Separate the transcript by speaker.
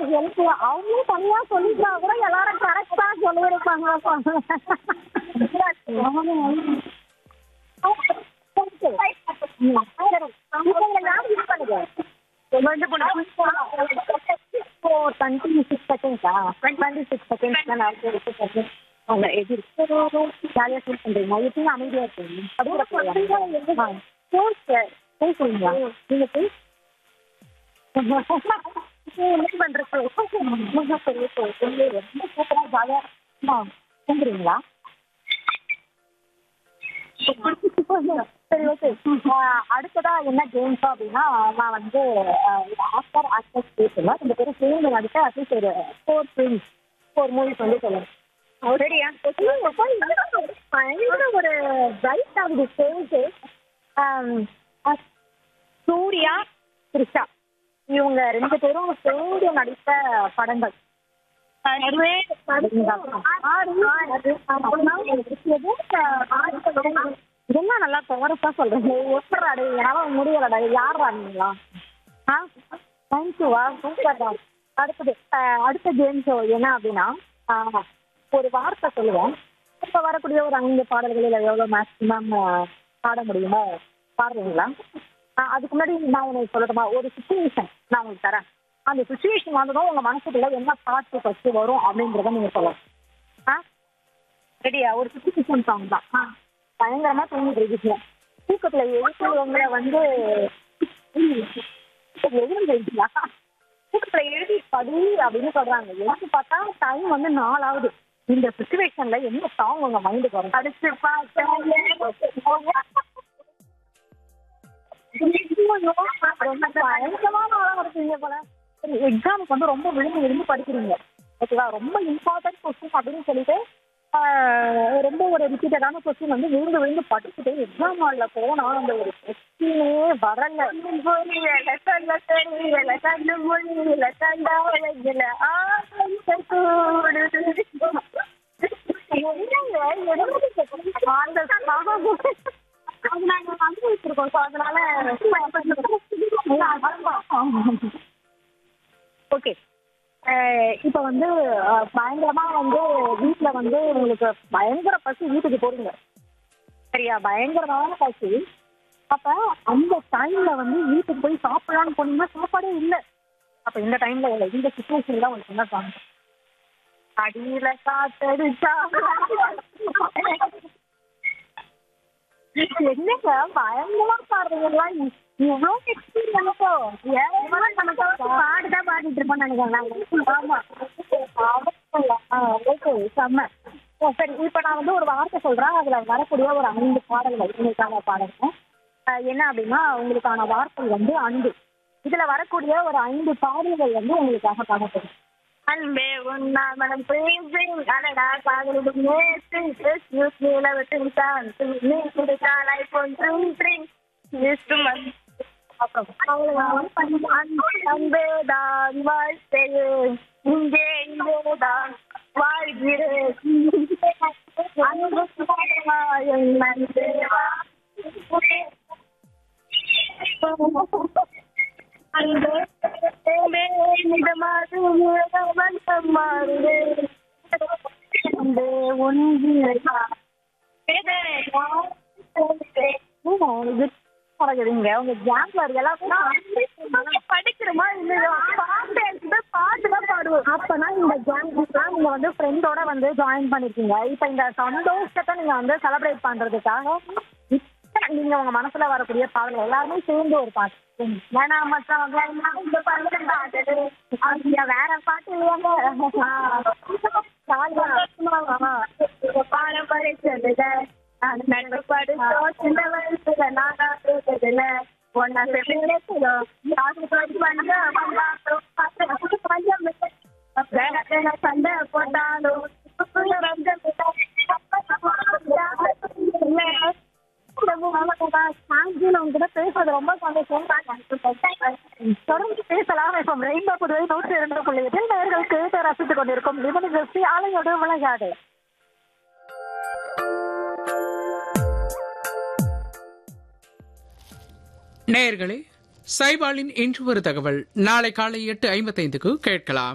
Speaker 1: help அவங்களே தனியா சொல்லிட்டா கூட எல்லாரும் கரெக்டா சொல்லியிருப்பாங்க டுவெண்ட்டி சிக்ஸ் செகண்ட்ஸா டுவெண்ட்டி சிக்ஸ் செகண்ட்ஸ் தான் நான் அவங்க எது ஜாலியாக ஃபீல் பண்ணுறீங்க எப்பயும் அமைதியாக இருக்கீங்க அப்படியே போய் சொல்லுங்களா நீங்கள் போய் என்ன பண்றது ரொம்ப பெரிய ரொம்ப சூப்பரா ஜாலியா தூங்குறீங்களா சரி ஓகே அடுத்ததா என்ன கேம்ஸ் அப்படின்னா நான் வந்து ஆக்டர் ஆக்டர்ஸ் பேசல ரெண்டு பேரும் சேர்ந்து நடித்த அட்லீஸ்ட் ஒரு ஃபோர் ஃபிலிம்ஸ் ஃபோர் மூவிஸ் வந்து சொல்லுங்க ரெடியா பயங்கர ஒரு பிரைட் ஆகுது ஸ்டேஜ் சூர்யா த்ரிஷா இவங்க ரெண்டு பேரும் சேர்ந்து நடித்த படங்கள் இதெல்லாம் நல்லா கவரப்பா சொல்றேன் எப்படி அடை என்னால முடியலடா யார் நீங்களா ஆ தேங்க்யூவா சூப்பர்டா அடுத்தது அஹ், அடுத்த கேம் ஷோ என்ன அப்படின்னா ஆஹ், ஒரு வார்த்தை சொல்லுவேன் இப்போ வரக்கூடிய ஒரு ஐந்து பாடல்களில் எவ்வளோ மேக்ஸிமம் பாட முடியுமோ பாடுறீங்களா ஆஹ், அதுக்கு முன்னாடி நான் உங்களுக்கு சொல்லட்டுமா ஒரு சுச்சுவேஷன் நான் உங்களுக்கு தரேன் அந்த சுச்சுவேஷன் வந்ததும் உங்க மனசுக்குள்ள என்ன பாட்டு ஃபர்ஸ்ட் வரும் அப்படின்றத நீங்க சொல்லலாம் ஆ ரெடியா ஒரு சுச்சுவேஷன் சாங் தான் ஆ பயங்கரமா தூங்கிட்டு இருக்கீங்க தூக்கத்துல எழுத்து உங்களை வந்து எழுதுங்களா தூக்கத்துல எழுதி படி அப்படின்னு சொல்றாங்க எழுதி பார்த்தா டைம் வந்து நாலாவது இந்த சுச்சுவேஷன்ல என்ன சாங் உங்க மைண்டுக்கு வரும் அடிச்சு எக்ஸாமுக்கு வந்து ரொம்ப விழுந்து விழுந்து படிக்கிறீங்க ஓகேவா ரொம்ப இம்பார்ட்டன்ட் கொஸ்டின் அப்படின்னு சொல்லிட்டு ஆஹ், ரொம்ப ஒரு ரிப்பீட்டடான கொஸ்டின் வந்து விழுந்து விழுந்து படிச்சுட்டு எக்ஸாம் ஹாலில் போனா அந்த ஒரு கொஸ்டினே வரல புரியல சொல்ல தெரியல கண்டு மொழியில கண்டாவல ஆசை கூடுது என்னங்க என்னங்க அந்த அது நாங்க அனுபவிச்சிருக்கோம் ஸோ அதனால ஓகே இப்போ வந்து அஹ், பயங்கரமா வந்து வீட்ல வந்து உங்களுக்கு பயங்கர பசி வீட்டுக்கு போறீங்க சரியா பயங்கரமான பசி அப்ப அந்த டைம்ல வந்து வீட்டுக்கு போய் சாப்பிடலாம்னு போனீங்கன்னா சாப்பாடே இல்லை அப்ப இந்த டைம்ல இந்த சுச்சுவேஷன்ல உங்களுக்கு என்ன சாப்பிடும் அடியில காத்தடிச்சா என்னங்க பயங்கரமா பாடுறீங்களா இவ்வளோ எக்ஸ்பீரியன்ஸோ பாடுதான் பாடிட்டு இருப்போம் நினைக்கிறேன் ஆமா ஓகே செம்ம ஓ, சரி இப்போ நான் வந்து ஒரு வார்த்தை சொல்றேன் அதுல வரக்கூடிய ஒரு ஐந்து பாடல்கள் உங்களுக்கான பாடல்கள் அஹ், என்ன அப்படின்னா உங்களுக்கான வார்த்தை வந்து அன்பு இதுல வரக்கூடிய ஒரு ஐந்து பாடல்கள் வந்து உங்களுக்காக பாடப்படும் அன்பே உன்னா மனம் பேசி அடடா காதலிடும் நேற்று எஸ்யூஸ் நிலவத்தின் தான் நீ குடித்தால் ஐபோன் த்ரீ த்ரீ இன்ஸ்ட்ருமெண்ட் அன்பேதான் வாழ்க்கையே இங்கே இங்கேதான் வாழ்கிறேன் அன்பு என் நன்றேவா பழகுறீங்க உங்க கேங்ல எல்லாத்தையும் படிக்கிறோமா இல்லையா பாட்டு எடுத்துட்டு பாட்டு தான் பாடுவோம் அப்பனா இந்த கேங்லாம் நீங்க வந்து ஃப்ரெண்டோட வந்து ஜாயின் பண்ணிருக்கீங்க இப்ப இந்த சந்தோஷத்தை நீங்க வந்து செலிப்ரேட் பண்றதுக்காக இப்ப நீங்க உங்க மனசுல வரக்கூடிய பாடல்கள் எல்லாருமே சேர்ந்து ஒரு பாட்டு வேணா மற்றவங்க எல்லாம் இந்த பாட்டு பாடுறது அங்க வேற பாட்டு இல்லையாங்க பாட பறிச்சதுல நடுப்பாடு சின்ன வயசுல நானா பேசுறதுல ஒன்னா சேர்ந்து சண்டை போட்டாலும் உங்ககிட்ட பேசுறது ரொம்ப சந்தோஷம் தொடர்ந்து பேசலாம் இப்போ ரெயின்போ புதுவை நூற்றி இரண்டு புள்ளி எட்டில் நேர்கள் கேட்டு ரசித்துக் கொண்டிருக்கும் லிமன் ஜெஸ்டி ஆலையோடு விளையாடு
Speaker 2: நேயர்களே சைபாலின் இன்று ஒரு தகவல் நாளை காலை எட்டு ஐம்பத்தைந்துக்கு கேட்கலாம்